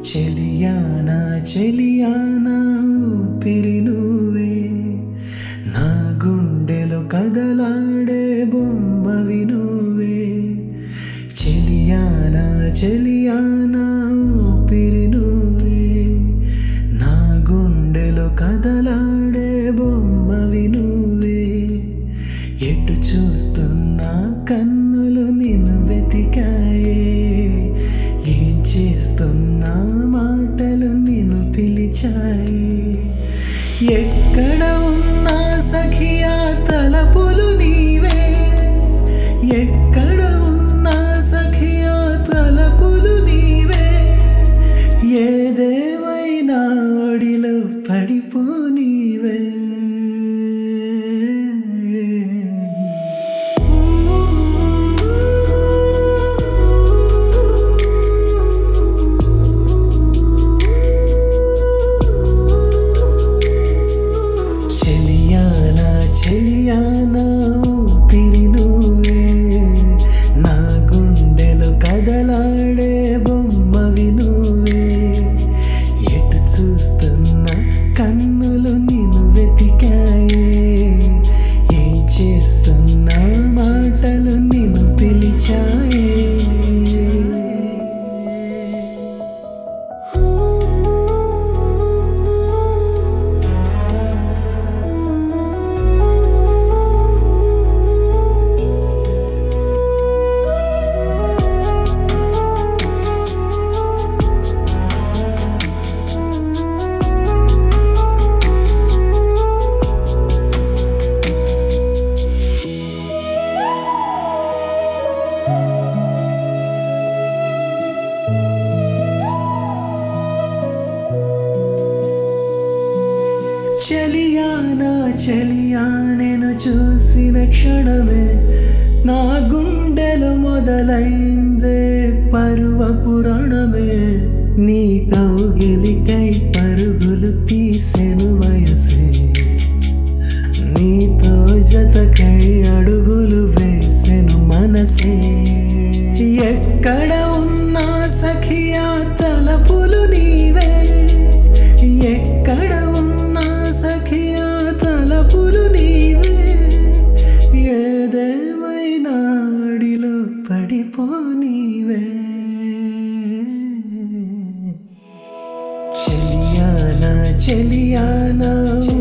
చెలియానా చెలియానా ఊపిరి నువ్వే నా గుండెలో కదలాడే బొమ్మవి నువ్వే చెలియానా చెలియానా ఊపిరి నువ్వే నా గుండెలో కదలాడే బొమ్మవి నువ్వే ఎటు చూస్తున్నా కన్నులు నిన్ను వెతికాయే ఏం చేస్తున్నా మాటలు నిన్ను పిలిచాయి ఎక్కడ ఉన్నా సఖియా తలపులు నీవే ఎక్కడ ఉన్నా సఖియా తలపులు నీవే ఏదేమైనా ఒడిలో పడిపో నీవే చెలియానా చెలియానా ఊపిరి నువ్వే నా గుండెలో కదలాడే బొమ్మవి నువ్వే ఎటు చూస్తున్నా కన్నులు నిన్ను వెతికాయే ఏం చేస్తున్నా మాటలు నిన్ను పిలిచాయే చెలియానా చెలియా నేను చూసిన క్షణమే నా గుండెలు మొదలైందే పర్వ పురాణమే నీ కౌగిలికై పరుగులు తీసెను వయసే నీతో జతకై అడుగులు వేసెను మనసే ఎక్కడ ఉన్నా సఖియా తలపులు నీవే ఎక్కడ ఉన్నా సఖియా తలపులు నీవే ఏదేమైనా అడిలో పడిపో నీవే చెలియానా చెలియానా